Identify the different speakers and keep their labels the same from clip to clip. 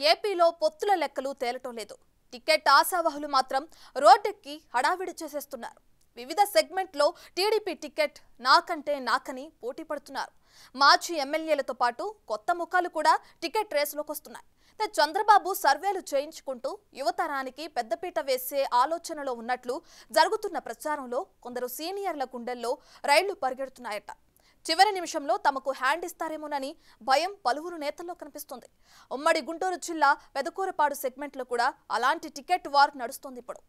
Speaker 1: ఏపీలో పొత్తుల లెక్కలు తేలటం లేదు టికెట్ ఆశావహులు మాత్రం రోడ్డెక్కి హడావిడి చేసేస్తున్నారు వివిధ సెగ్మెంట్లో టీడీపీ టికెట్ నాకంటే నాకని పోటీ పడుతున్నారు మాజీ ఎమ్మెల్యేలతో పాటు కొత్త ముఖాలు కూడా టికెట్ రేసులోకి వస్తున్నాయి అయితే చంద్రబాబు సర్వేలు చేయించుకుంటూ యువతరానికి పెద్దపీట వేసే ఆలోచనలో ఉన్నట్లు జరుగుతున్న ప్రచారంలో కొందరు సీనియర్ల గుండెల్లో రైళ్లు పరిగెడుతున్నాయట చివరి నిమిషంలో తమకు హ్యాండ్ ఇస్తారేమోనని భయం పలువురు నేతల్లో కనిపిస్తుంది ఉమ్మడి గుంటూరు జిల్లా పెదకూరపాడు సెగ్మెంట్లో కూడా అలాంటి టికెట్ వార్ నడుస్తోంది ఇప్పుడు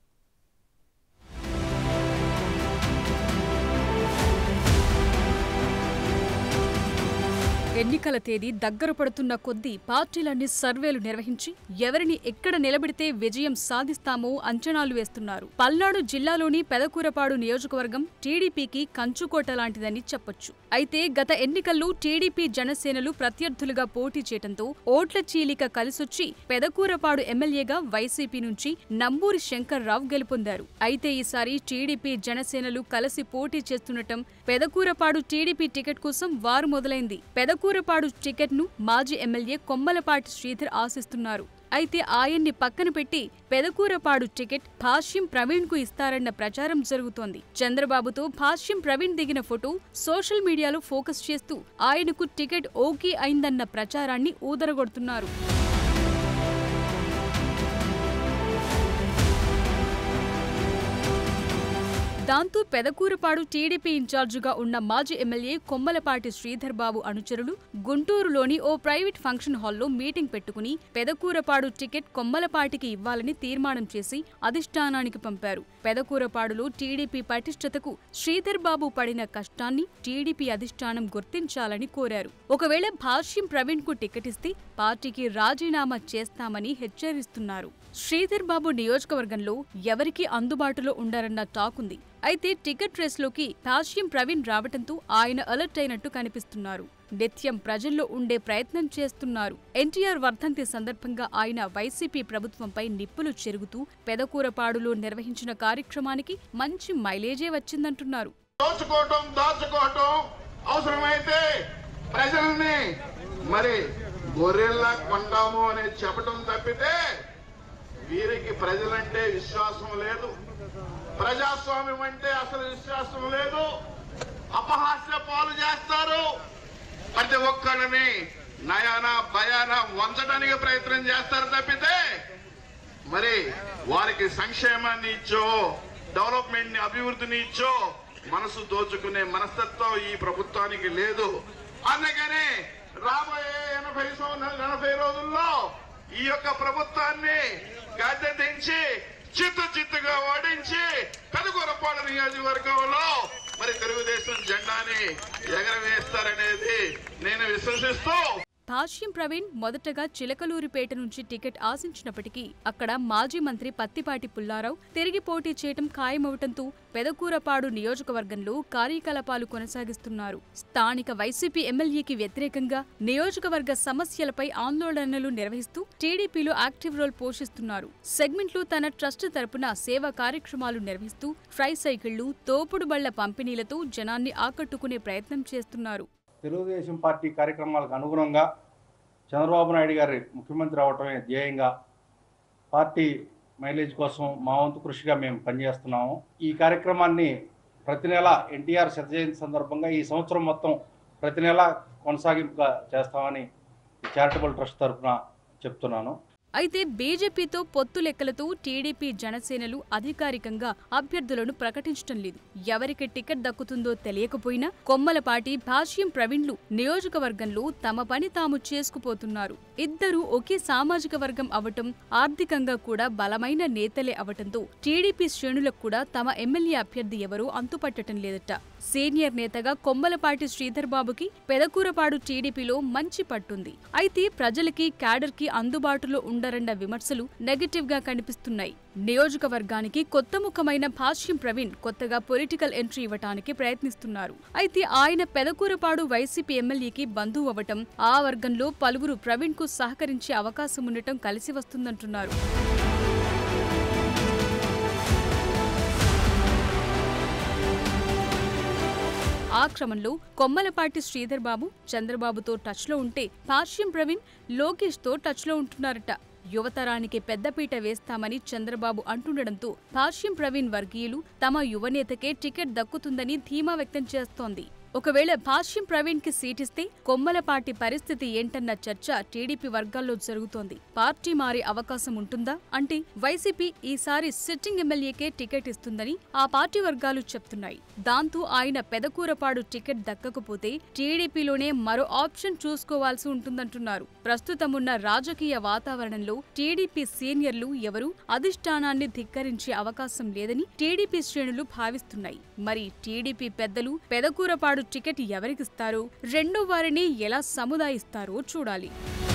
Speaker 2: ఎన్నికల తేదీ దగ్గర పడుతున్న కొద్దీ పార్టీలన్నీ సర్వేలు నిర్వహించి ఎవరిని ఎక్కడ నిలబెడితే విజయం సాధిస్తామో అంచనాలు వేస్తున్నారు పల్నాడు జిల్లాలోని పెదకూరపాడు నియోజకవర్గం టీడీపీకి కంచుకోట లాంటిదని చెప్పొచ్చు అయితే గత ఎన్నికల్లో టీడీపీ జనసేనలు ప్రత్యర్థులుగా పోటీ చేయడంతో ఓట్ల చీలిక కలిసొచ్చి పెదకూరపాడు ఎమ్మెల్యేగా వైసీపీ నుంచి నంబూరి శంకర్రావు గెలుపొందారు అయితే ఈసారి టీడీపీ జనసేనలు కలిసి పోటీ చేస్తుండటం పెదకూరపాడు టీడీపీ టికెట్ కోసం వారు మొదలైంది పెదకూరపాడు టికెట్ ను మాజీ ఎమ్మెల్యే కొమ్మలపాటి శ్రీధర్ ఆశిస్తున్నారు అయితే ఆయన్ని పక్కన పెట్టి పెదకూరపాడు టికెట్ భాష్యం ప్రవీణ్ కు ఇస్తారన్న ప్రచారం జరుగుతోంది చంద్రబాబుతో భాష్యం ప్రవీణ్ దిగిన ఫోటో సోషల్ మీడియాలో ఫోకస్ చేస్తూ ఆయనకు టికెట్ ఓకే అయిందన్న ప్రచారాన్ని ఊదరగొడుతున్నారు దాంతో పెదకూరపాడు టీడీపీ ఇన్ఛార్జిగా ఉన్న మాజీ ఎమ్మెల్యే కొమ్మలపాటి శ్రీధర్ బాబు అనుచరులు గుంటూరులోని ఓ ప్రైవేట్ ఫంక్షన్ హాల్లో మీటింగ్ పెట్టుకుని పెదకూరపాడు టికెట్ కొమ్మలపాటికి ఇవ్వాలని తీర్మానం చేసి అధిష్టానానికి పంపారు పెదకూరపాడులో టీడీపీ పటిష్టతకు శ్రీధర్ బాబు పడిన కష్టాన్ని టీడీపీ అధిష్టానం గుర్తించాలని కోరారు ఒకవేళ భాష్యం ప్రవీణ్ కు టికెట్ ఇస్తే పార్టీకి రాజీనామా చేస్తామని హెచ్చరిస్తున్నారు శ్రీధర్ బాబు నియోజకవర్గంలో ఎవరికీ అందుబాటులో ఉండరన్న టాక్ ఉంది అయితే టికెట్ రేస్లోకి భాష్యం ప్రవీణ్ రావటంతో ఆయన అలర్ట్ అయినట్టు కనిపిస్తున్నారు నిత్యం ప్రజల్లో ఉండే ప్రయత్నం చేస్తున్నారు ఎన్టీఆర్ వర్ధంతి సందర్భంగా ఆయన వైసీపీ ప్రభుత్వంపై నిప్పులు చెరుగుతూ పెదకూరపాడులో నిర్వహించిన కార్యక్రమానికి మంచి మైలేజే వచ్చిందంటున్నారు
Speaker 3: దోచుకోవటం దాచుకోవటం అవసరమైతే ప్రజల్ని మరి గొర్రెల్లా కొంటాము అని చెప్పటం తప్పితే వీరికి ప్రజలంటే విశ్వాసం లేదు ప్రజాస్వామ్యం అంటే అసలు విశ్వాసం లేదు అపహాస్య పాలు చేస్తారు ప్రతి ఒక్కరిని నయాన భయాన వంచడానికి ప్రయత్నం చేస్తారు తప్పితే మరి వారికి సంక్షేమాన్ని ఇచ్చో డెవలప్మెంట్ ని అభివృద్ధిని ఇచ్చో మనసు దోచుకునే మనస్తత్వం ఈ ప్రభుత్వానికి లేదు అందుకని రాబోయే ఎనభై సంవత్సరాలు ఎనభై రోజుల్లో ఈ యొక్క ప్రభుత్వాన్ని గద్దె దించి చిత్తు చిత్తుగా ఓడించి పెదకూరపాడు నియోజకవర్గంలో మరి తెలుగుదేశం జెండాని ఎగరవేస్తారనేది నేను విశ్వసిస్తూ
Speaker 2: భాష్యం ప్రవీణ్ మొదటగా చిలకలూరిపేట నుంచి టికెట్ ఆశించినప్పటికీ అక్కడ మాజీ మంత్రి పత్తిపాటి పుల్లారావు తిరిగి పోటీ చేయటం ఖాయమవటంతో పెదకూరపాడు నియోజకవర్గంలో కార్యకలాపాలు కొనసాగిస్తున్నారు స్థానిక వైసీపీ ఎమ్మెల్యేకి వ్యతిరేకంగా నియోజకవర్గ సమస్యలపై ఆందోళనలు నిర్వహిస్తూ టీడీపీలో యాక్టివ్ రోల్ పోషిస్తున్నారు సెగ్మెంట్లో తన ట్రస్ట్ తరపున సేవా కార్యక్రమాలు నిర్వహిస్తూ ఫ్రై సైకిళ్లు తోపుడు బళ్ల పంపిణీలతో జనాన్ని ఆకట్టుకునే ప్రయత్నం చేస్తున్నారు
Speaker 4: తెలుగుదేశం పార్టీ కార్యక్రమాలకు అనుగుణంగా చంద్రబాబు నాయుడు గారి ముఖ్యమంత్రి అవటమే ధ్యేయంగా పార్టీ మైలేజ్ కోసం మా వంతు కృషిగా మేము పనిచేస్తున్నాము ఈ కార్యక్రమాన్ని ప్రతి నెల ఎన్టీఆర్ శత జయంతి సందర్భంగా ఈ సంవత్సరం మొత్తం ప్రతి నెల కొనసాగింపుగా చేస్తామని చారిటబుల్ ట్రస్ట్ తరఫున చెప్తున్నాను
Speaker 2: అయితే బీజేపీతో పొత్తు లెక్కలతో టీడీపీ జనసేనలు అధికారికంగా అభ్యర్థులను ప్రకటించడం లేదు ఎవరికి టికెట్ దక్కుతుందో తెలియకపోయినా కొమ్మలపాటి భాష్యం ప్రవీణ్లు నియోజకవర్గంలో తమ పని తాము చేసుకుపోతున్నారు ఇద్దరూ ఒకే సామాజిక వర్గం అవటం ఆర్థికంగా కూడా బలమైన నేతలే అవటంతో టీడీపీ శ్రేణులకు కూడా తమ ఎమ్మెల్యే అభ్యర్థి ఎవరో అంతుపట్టడం లేదట సీనియర్ నేతగా కొమ్మలపాటి శ్రీధర్ బాబుకి పెదకూరపాడు టీడీపీలో మంచి పట్టుంది అయితే ప్రజలకి క్యాడర్కి అందుబాటులో ఉండరన్న విమర్శలు నెగటివ్ గా కనిపిస్తున్నాయి నియోజకవర్గానికి కొత్త ముఖమైన భాష్యం ప్రవీణ్ కొత్తగా పొలిటికల్ ఎంట్రీ ఇవ్వటానికి ప్రయత్నిస్తున్నారు అయితే ఆయన పెదకూరపాడు వైసీపీ ఎమ్మెల్యేకి బంధువు అవ్వటం ఆ వర్గంలో పలువురు ప్రవీణ్ కు సహకరించే అవకాశం ఉండటం కలిసి వస్తుందంటున్నారు ఆ క్రమంలో కొమ్మలపాటి శ్రీధర్ బాబు చంద్రబాబుతో టచ్లో ఉంటే పార్శ్యం ప్రవీణ్ లోకేష్తో టచ్లో ఉంటున్నారట యువతరానికి పెద్దపీట వేస్తామని చంద్రబాబు అంటుండడంతో పార్శ్యం ప్రవీణ్ వర్గీయులు తమ యువనేతకే టికెట్ దక్కుతుందని ధీమా వ్యక్తం చేస్తోంది ఒకవేళ భాష్యం ప్రవీణ్ కి సీటిస్తే కొమ్మలపాటి పరిస్థితి ఏంటన్న చర్చ టీడీపీ వర్గాల్లో జరుగుతోంది పార్టీ మారే అవకాశం ఉంటుందా అంటే వైసీపీ ఈసారి సిట్టింగ్ ఎమ్మెల్యేకే టికెట్ ఇస్తుందని ఆ పార్టీ వర్గాలు చెప్తున్నాయి దాంతో ఆయన పెదకూరపాడు టికెట్ దక్కకపోతే టీడీపీలోనే మరో ఆప్షన్ చూసుకోవాల్సి ఉంటుందంటున్నారు ప్రస్తుతమున్న రాజకీయ వాతావరణంలో టీడీపీ సీనియర్లు ఎవరూ అధిష్టానాన్ని ధిక్కరించే అవకాశం లేదని టీడీపీ శ్రేణులు భావిస్తున్నాయి మరి టీడీపీ పెద్దలు పెదకూరపాడు టికెట్ ఎవరికిస్తారు రెండో వారిని ఎలా సముదాయిస్తారో చూడాలి